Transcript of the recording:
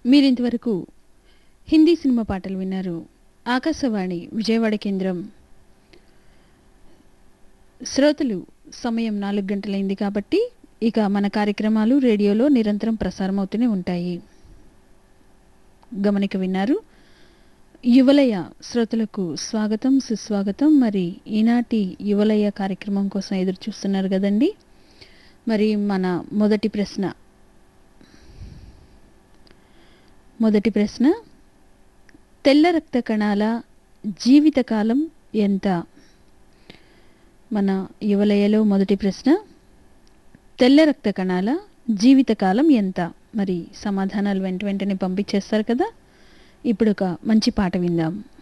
మీరింతవరకు హిందీ సినిమా పాటలు విన్నారు ఆకాశవాణి విజయవాడ కేంద్రం శ్రోతలు సమయం నాలుగు గంటలైంది కాబట్టి ఇక మన కార్యక్రమాలు రేడియోలో నిరంతరం ప్రసారం అవుతూనే ఉంటాయి గమనిక విన్నారు యువలయ శ్రోతలకు స్వాగతం సుస్వాగతం మరి ఈనాటి యువలయ కార్యక్రమం కోసం ఎదురు చూస్తున్నారు కదండి మరి మన మొదటి ప్రశ్న మొదటి ప్రశ్న తెల్ల రక్త కణాల జీవితకాలం ఎంత మన యువలయలో మొదటి ప్రశ్న తెల్ల రక్త కణాల జీవితకాలం ఎంత మరి సమాధానాలు వెంట వెంటనే పంపించేస్తారు కదా ఇప్పుడు ఒక మంచి పాట విందాం